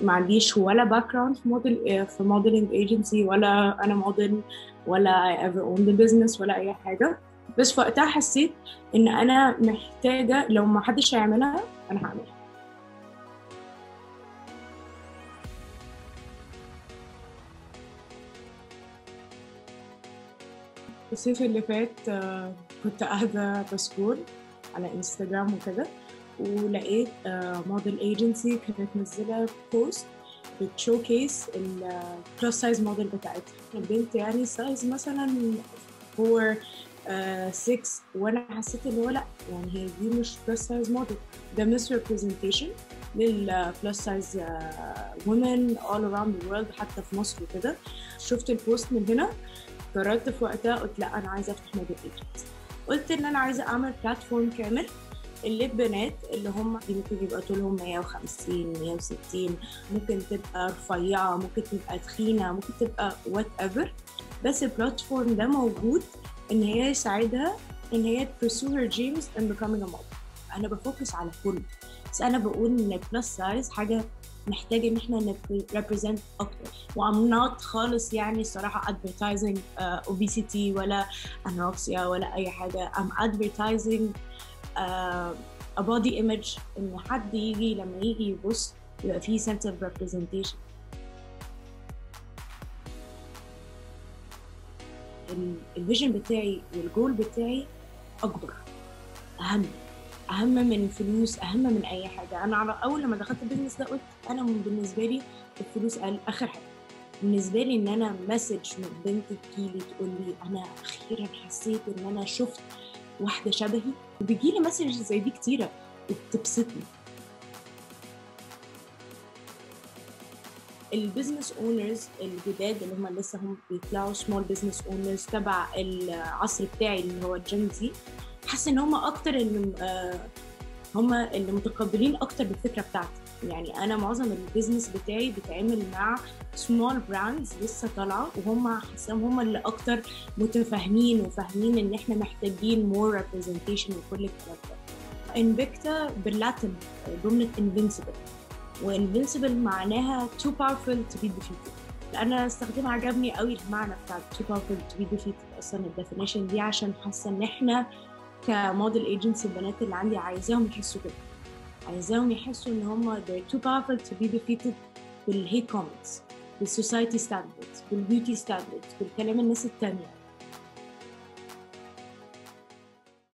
ما عنديش ولا باك جراوند في موديل في موديلنج ايجنسي ولا انا موديل ولا I ever owned a business ولا اي حاجه بس في وقتها حسيت ان انا محتاجه لو ما حدش هيعملها انا هعملها الصيف اللي فات آه، كنت قاعدة بسكرول على انستجرام وكده ولقيت موديل ايجنسي كانت منزلة بوست بتشوكيس البلس سايز موديل بتاعتها البنت يعني سايز مثلا 4 6 وانا حسيت اللي هو لا يعني هي دي مش بلس سايز موديل ده مس ريبريزنتيشن للبلس سايز وومن اول اراوند ذا وورلد حتى في مصر وكده شفت البوست من هنا قررت في وقتها قلت لا انا عايزه افتح موديل ايجنت قلت ان انا عايزه اعمل بلاتفورم كامل اللي بنات اللي هم ممكن يبقى طولهم 150 160 ممكن تبقى رفيعه ممكن تبقى تخينه ممكن تبقى وات ايفر بس البلاتفورم ده موجود ان هي يساعدها ان هي pursue her dreams and becoming a model انا بفوكس على كله بس انا بقول ان البلس سايز حاجه محتاجه ان احنا نريبريزنت اكتر وام نوت خالص يعني الصراحه advertising uh, obesity ولا anorexia ولا اي حاجه I'm advertising uh, a body image ان حد يجي لما يجي يبص يبقى فيه sense of representation الفيجن بتاعي والجول بتاعي اكبر اهم اهم من فلوس اهم من اي حاجه انا على اول لما دخلت البيزنس ده قلت انا بالنسبه لي الفلوس قال اخر حاجه بالنسبه لي ان انا مسج من بنت تجيلي تقول لي انا اخيرا حسيت ان انا شفت واحده شبهي وبيجي لي مسج زي دي كتيره وبتبسطني البيزنس اونرز الجداد اللي هم لسه هم بيطلعوا سمول بيزنس اونرز تبع العصر بتاعي اللي هو الجن زي حاسه ان هم اكتر اللي آه هم اللي متقبلين اكتر بالفكره بتاعتي يعني انا معظم البيزنس بتاعي بيتعامل مع سمول براندز لسه طالعه وهم حاساهم هم اللي اكتر متفاهمين وفاهمين ان احنا محتاجين مور ريبريزنتيشن وكل الكلام ده انفيكتا باللاتن جمله انفنسبل وانفنسبل معناها too powerful to be defeated انا استخدمها عجبني قوي المعنى بتاع too powerful to be defeated اصلا الديفينيشن دي عشان حاسه ان احنا كموديل ايجنسي البنات اللي عندي عايزاهم يحسوا كده عايزاهم يحسوا ان هم they're too powerful to be defeated بالهيت كومنتس بالسوسايتي ستاندردز بالبيوتي ستاندردز بالكلام الناس التانية